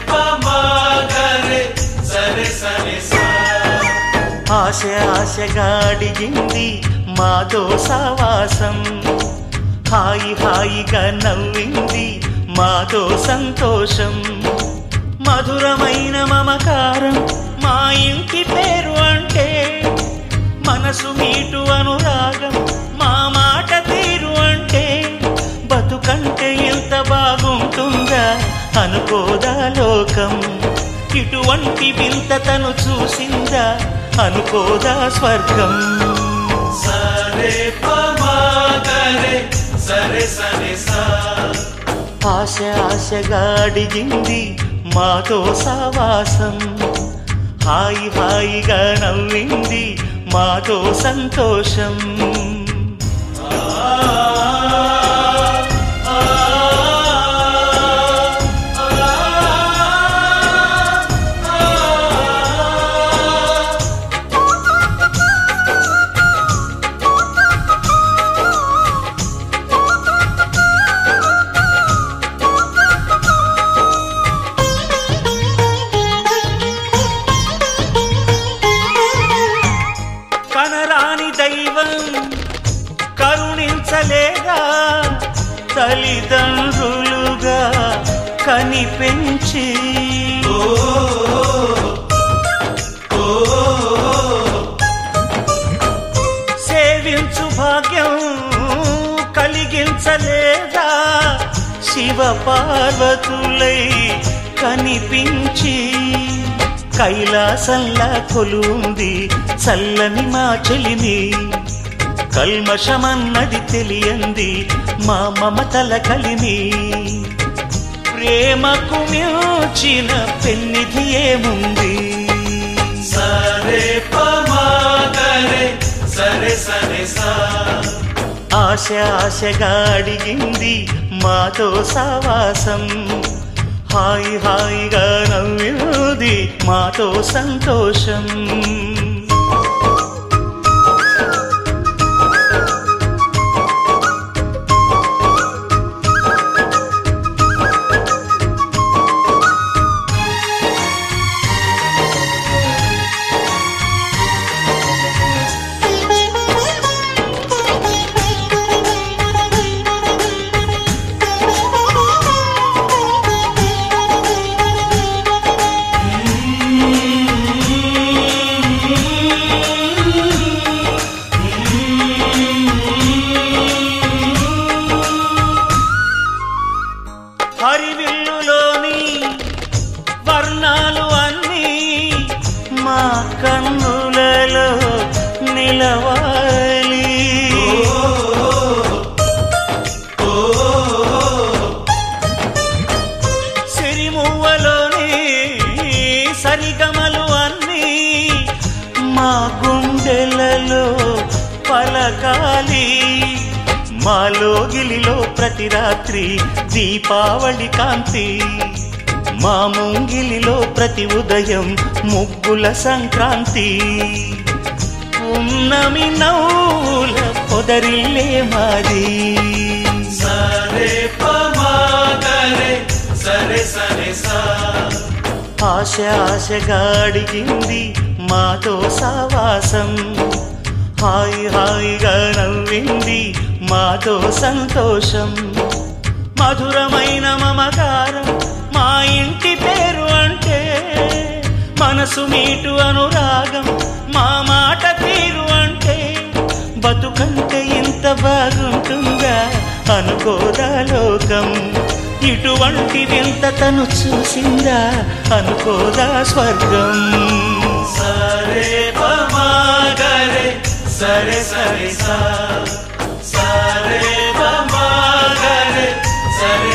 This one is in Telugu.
పమాగరే సరే సరే సా ఆశ ఆశగా అడిగింది మాతో సావాసం హాయి హాయిగా నవ్వింది మాతో సంతోషం మధురమైన మమకారం మా ఇంటి పేరు అంటే మనసు మీటు అనురాగం మా మాట తీరు అంటే బతుకంటే ఎంత బాగుంటుందా అనుకోదా లోకం ఇటువంటి వింత తను చూసిందా అనుకోదా స్వర్గం సరే పమాగరే సరే సరే సా ఆశ ఆశగా అడిగింది మాతో సావాసం హాయి హాయిగా నవ్వింది మాతో సంతోషం కనరాని దైవం కరుణించలేదా తల్లిదండ్రులుగా కనిపెంచి సేవించు భాగ్యం కలిగించలేదా శివ పార్వతులై కనిపించి కైలాసంలా కొలుంది చల్లని మా చెలిమి కల్మషమన్నది తెలియంది మా మమతల కలిమి ప్రేమకు మించిన పెన్నిధి ఏముంది సరే పమాగరే సరే సరే సా ఆశ ఆశగా అడిగింది మాతో సావాసం హాయి హాయిగా నవ్వింది మాతో సంతోషం హరివిల్లులోని వర్ణాలు అన్నీ మా కన్నులలో నిలవాలి సిరిమువ్వలోని సరిగమలు అన్నీ మా గుండెలలో పలకాలి మాలో గిలిలో ప్రతి రాత్రి దీపావళి కాంతి మా ముంగిలిలో ప్రతి ఉదయం ముగ్గుల సంక్రాంతి ఉన్నమి నవ్వుల పొదరిల్లే మాది సరే పమాగరే సరే సరే సా ఆశ ఆశగా అడిగింది మాతో సావాసం హాయి హాయిగా నవ్వింది మాతో సంతోషం మధురమైన మమకారం మా ఇంటి పేరు అంటే మనసు మీటు అనురాగం మా మాట తీరు అంటే బతుకంటే ఇంత బాగుంటుందా అనుకోదా లోకం ఇటువంటి వింత తను చూసిందా అనుకోదా స్వర్గం సరే పమాగరే సరే సరే సా సరే పమాగరే సరే